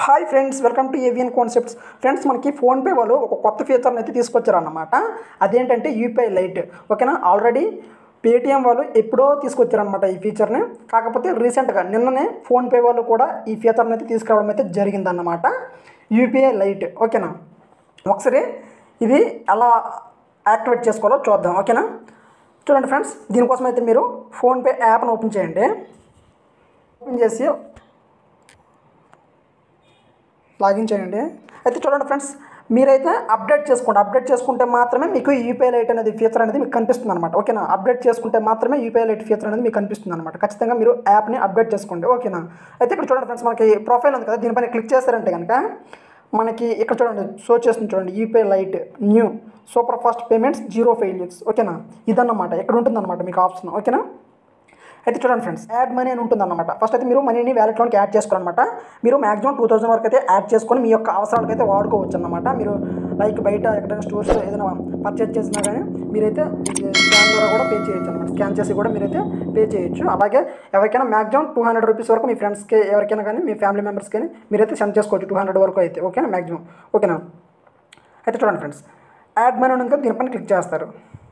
hi friends welcome to Avian Concepts friends మనకి PhonePe వాళ్ళు ఒక కొత్త ఫీచర్ని అయితే తీసుకొచ్చారన్నమాట అదేంటంటే యూపీఐ లైట్ ఓకేనా ఆల్రెడీ పేటిఎం వాళ్ళు ఎప్పుడో తీసుకొచ్చారనమాట ఈ ఫీచర్ని కాకపోతే రీసెంట్గా నిన్ననే ఫోన్పే వాళ్ళు కూడా ఈ ఫీచర్ని అయితే తీసుకురావడం అయితే జరిగిందన్నమాట యూపీఐ లైట్ ఓకేనా ఒకసారి ఇది ఎలా యాక్టివేట్ చేసుకోవాలో చూద్దాం ఓకేనా చూడండి ఫ్రెండ్స్ దీనికోసం అయితే మీరు ఫోన్పే యాప్ను ఓపెన్ చేయండి ఓపెన్ చేసి లాగిన్ చేయండి అయితే చూడండి ఫ్రెండ్స్ మీరైతే అప్డేట్ చేసుకోండి అప్డేట్ చేసుకుంటే మాత్రమే మీకు యూపీఐ లైట్ అనేది ఫీచర్ అనేది మీకు కనిపిస్తుంది అనమాట ఓకేనా అప్డేట్ చేసుకుంటే మాత్రమే యూపీఐ లైట్ ఫీచర్ అనేది మీకు కనిపిస్తుంది అనమాట ఖచ్చితంగా మీరు యాప్ని అప్డేట్ చేసుకోండి ఓకేనా అయితే ఇక్కడ చూడండి ఫ్రెండ్స్ మనకి ప్రొఫైల్ ఉంది కదా దీనిపైన క్లిక్ చేస్తారంటే కనుక మనకి ఇక్కడ చూడండి షో చేస్తుంది చూడండి UPI lite new super fast payments zero failures ఓకేనా ఇదన్నమాట ఇక్కడ ఉంటుందన్నమాట మీకు ఆప్షన్ ఓకేనా అయితే చూడండి ఫ్రెండ్స్ యాడ్ మనీ అని ఉంటుందన్నమాట ఫస్ట్ అయితే మీరు మనీని వ్యాలెట్లోకి యాడ్ చేసుకోవాలన్నమాట మీరు మాక్సిమం టూ థౌసండ్ వరకు అయితే యాడ్ చేసుకొని మీ యొక్క అవసరాలకు అయితే వాడుకోవచ్చు అనమాట మీరు లైక్ బయట ఎక్కడైనా స్టోర్స్ ఏదైనా పర్చేజ్ చేసినా కానీ మీరైతే స్కాన్ ద్వారా కూడా పే చేయొచ్చు అనమాట స్కాన్ చేసి కూడా మీరైతే పే చేయొచ్చు అలాగే ఎవరికైనా మాక్సిమం టూ హండ్రెడ్ రూపీస్ వరకు మీ ఫ్రెండ్స్కి ఎవరికైనా కానీ మీ ఫ్యామిలీ మెంబర్స్కి కానీ మీరైతే సెండ్ చేసుకోవచ్చు టూ హండ్రెడ్ వరకు అయితే ఓకేనా మాక్సిమం ఓకేనా అయితే చూడండి ఫ్రెండ్స్ యాడ్ మనీ ఉంది కదా దీనిపైన క్లిక్ చేస్తారు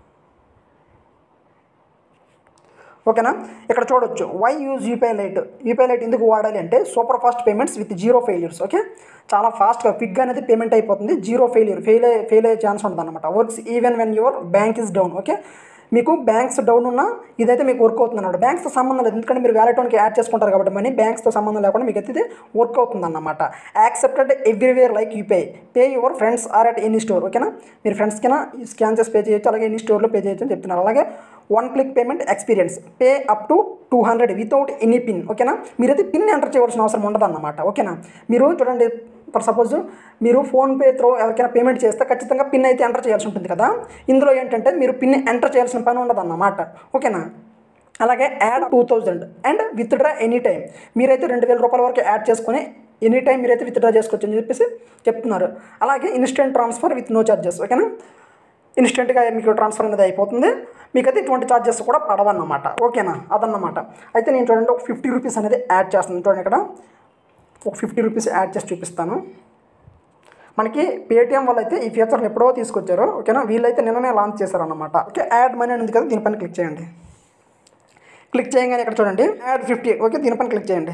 ఓకేనా ఇక్కడ చూడొచ్చు why use UPI lite UPI lite ఎందుకు వాడాలి అంటే super fast payments with zero failures okay చాలా ఫాస్ట్గా క్విక్గా అనేది పేమెంట్ అయిపోతుంది జీరో ఫెయిల్యూర్ ఫెయిల్ అయ్యే ఫెయిల్ అయ్యే ఛాన్స్ ఉంటుంది అనమాట works even when your bank is down okay మీకు బ్యాంక్స్ డౌన్ ఉన్నా ఇదైతే మీకు వర్క్ అవుతుంది అన్నమాట బ్యాంక్స్తో సంబంధం లేదు ఎందుకంటే మీరు వ్యాలెట్లోకి యాడ్ చేసుకుంటారు కాబట్టి మనీ బ్యాంక్స్తో సంబంధం లేకుండా మీకు అయితే ఇది వర్క్ అవుతుంది అన్నమాట accepted everywhere like UPI pay your friends or at any store ఓకేనా మీరు ఫ్రెండ్స్కినా స్కాన్ చేసి పే చేయొచ్చు అలాగే ఎనీ స్టోర్లో పే చేయొచ్చు అని చెప్తున్నారు అలాగే one click payment experience pay up to two hundred without any PIN ఓకేనా మీరైతే పిన్ ఎంటర్ చేయవలసిన అవసరం ఉండదు అన్నమాట ఓకేనా మీరు చూడండి ఫర్ సపోజ్ మీరు ఫోన్పే త్రో ఎవరికైనా పేమెంట్ చేస్తే ఖచ్చితంగా పిన్ అయితే ఎంటర్ చేయాల్సి ఉంటుంది కదా ఇందులో ఏంటంటే మీరు పిన్ ఎంటర్ చేయాల్సిన పని ఉండదు అన్నమాట ఓకేనా అలాగే add two thousand and withdraw any time మీరైతే రెండు వేల రూపాయల వరకు యాడ్ చేసుకొని ఎనీ టైం మీరైతే విత్డ్రా చేసుకోవచ్చు అని చెప్పేసి చెప్తున్నారు అలాగే instant transfer with no charges ఓకేనా ఇన్స్టెంట్గా మీకు ట్రాన్స్ఫర్ అనేది అయిపోతుంది మీకైతే ఇటువంటి ఛార్జెస్ కూడా పడవన్నమాట ఓకేనా అదన్నమాట అయితే నేను చూడండి ఒక ఫిఫ్టీ రూపీస్ అనేది యాడ్ చేస్తాను చూడండి ఇక్కడ ఒక ఫిఫ్టీ రూపీస్ యాడ్ చేసి చూపిస్తాను మనకి పేటిఎం వాళ్ళు అయితే ఈ ఫీచర్ని ఎప్పుడో తీసుకొచ్చారు ఓకేనా వీళ్ళైతే నిన్ననే లాంచ్ చేశారన్నమాట ఓకే యాడ్ మనీ అనేది కదా దీనిపైన క్లిక్ చేయండి క్లిక్ చేయగానే ఇక్కడ చూడండి యాడ్ ఫిఫ్టీ ఓకే దీనిపైన క్లిక్ చేయండి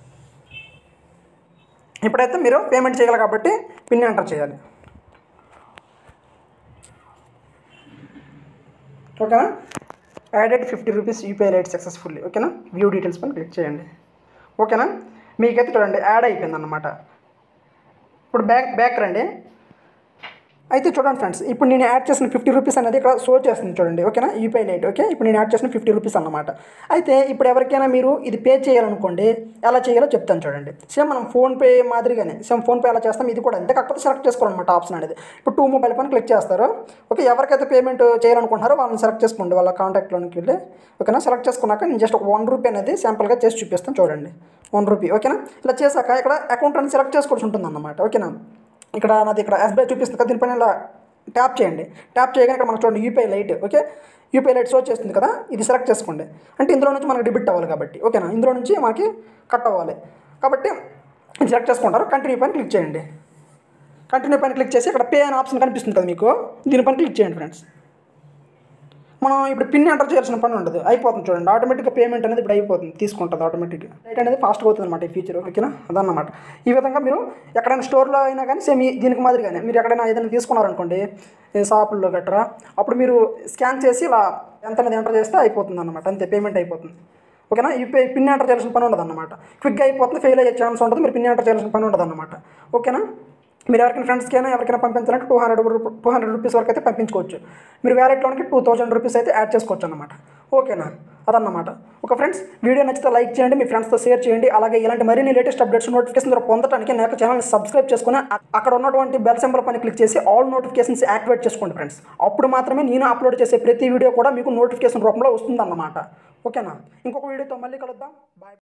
ఇప్పుడైతే మీరు పేమెంట్ చేయాలి కాబట్టి పిన్ ఎంటర్ చేయాలి ఓకేనా added fifty rupees UPI right successfully ఓకేనా వ్యూ డీటెయిల్స్ పైన క్లిక్ చేయండి ఓకేనా మీకైతే చూడండి యాడ్ అయిపోయింది అనమాట ఇప్పుడు బ్యాక్ బ్యాక్ రండి అయితే చూడండి ఫ్రెండ్స్ ఇప్పుడు నేను యాడ్ చేసిన ఫిఫ్టీ రూపీస్ అనేది ఇక్కడ షో చేస్తుంది చూడండి ఓకేనా యూపీఐ లైట్ ఓకే ఇప్పుడు నేను యాడ్ చేసిన ఫిఫ్టీ రూపీస్ అన్నమాట అయితే ఇప్పుడు ఎవరికైనా మీరు ఇది పే చేయాలనుకోండి ఎలా చేయాలో చెప్తాను చూడండి సేమ్ మనం ఫోన్పే మాదిరిగానే సేమ్ ఫోన్పే ఎలా చేస్తాం ఇది కూడా అంతే కాకపోతే సెలెక్ట్ చేసుకోవాలన్నమాట ఆప్షన్ అనేది ఇప్పుడు టూ మొబైల్ పైన క్లిక్ చేస్తారు ఓకే ఎవరికైతే పేమెంట్ చేయాలనుకుంటున్నారో వాళ్ళని సెలెక్ట్ చేసుకోండి వాళ్ళ కాంటాక్ట్లోనికి వెళ్ళి ఓకేనా సెలెక్ట్ చేసుకున్నాక నేను జస్ట్ ఒక వన్ రూపీ అనేది శాంపుల్గా చేసి చూపిస్తాను చూడండి వన్ రూపీ ఓకేనా ఇలా చేశాక ఇక్కడ అకౌంట్ అనేది సెలెక్ట్ చేసుకోవాల్సి ఉంటుంది అన్నమాట ఓకేనా ఇక్కడ నాది ఇక్కడ ఎస్బీఐ చూపిస్తుంది కదా దీనిపైన ఇలా ట్యాప్ చేయండి ట్యాప్ చేయగానే ఇక్కడ మనకు చూడండి UPI lite okay UPI lite show చేస్తుంది కదా ఇది సెలెక్ట్ చేసుకోండి అంటే ఇందులో నుంచి మనకి డెబిట్ అవ్వాలి కాబట్టి ఓకేనా ఇందులో నుంచి మనకి కట్ అవ్వాలి కాబట్టి ఇది సెలెక్ట్ చేసుకుంటారు కంటిన్యూ పైన క్లిక్ చేయండి కంటిన్యూ పైన క్లిక్ చేసి ఇక్కడ పే అనే ఆప్షన్ కనిపిస్తుంది కదా మీకు దీనిపైన క్లిక్ చేయండి ఫ్రెండ్స్ మనం ఇప్పుడు పిన్ ఎంటర్ చేయాల్సిన పని ఉండదు అయిపోతుంది చూడండి ఆటోమేటిక్గా పేమెంట్ అనేది ఇప్పుడు అయిపోతుంది తీసుకుంటుంది ఆటోమేటిక్గా రేట్ అనేది ఫాస్ట్గా అవుతుంది అనమాట ఈ ఫీచర్ ఓకేనా అదన్నమాట ఈ విధంగా మీరు ఎక్కడైనా స్టోర్లో అయినా కానీ సేమ్ ఈ- దీనికి మాదిరిగానే మీరు ఎక్కడైనా ఏదైనా తీసుకున్నారనుకోండి ఈ షాపుల్లో గట్రా అప్పుడు మీరు స్కాన్ చేసి ఇలా ఎంత అనేది ఎంటర్ చేస్తే అయిపోతుంది అనమాట అంతే పేమెంట్ అయిపోతుంది ఓకేనా ఈ పే పిన్ ఎంటర్ చేయాల్సిన పని ఉండదు అనమాట క్విక్గా అయిపోతుంది ఫెయిల్ అయ్యే ఛాన్స్ ఉంటుంది మీరు పిన్ ఎంటర్ చేయాల్సిన పని ఉండదు అనమాట ఓకేనా మీరు ఎవరికైనా ఫ్రెండ్స్కి అయినా ఎవరికైనా పంపించాలంటే two hundred two hundred rupees వరకు అయితే పంపించుకోవచ్చు మీరు వ్యాలెట్లోనికి టూ థౌసండ్ రూపీస్ అయితే యాడ్ చేసుకోవచ్చు అనమాట ఓకేనా అదన్నమాట ఒక ఫ్రెండ్స్ వీడియో నచ్చితే లైక్ చేయండి మీ ఫ్రెండ్స్తో షేర్ చేయండి అలాగే ఇలాంటి మరిన్ని లేటెస్ట్ అప్డేట్స్ నోటిఫికేషన్ ద్వారా పొందడానికి నా యొక్క ఛానల్ని సబ్స్క్రైబ్ చేసుకుని అ- అక్కడ ఉన్నటువంటి బెల్ సింబల్ పైన క్లిక్ చేసి ఆల్ నోటిఫికేషన్స్ యాక్టివేట్ చేసుకోండి ఫ్రెండ్స్ అప్పుడు మాత్రమే నేను అప్లోడ్ చేసే ప్రతి వీడియో కూడా మీకు నోటిఫికేషన్ రూపంలో వస్తుందన్నమాట ఓకేనా ఇంకొక వీడియోతో మళ్ళీ కలుద్దాం బాయ్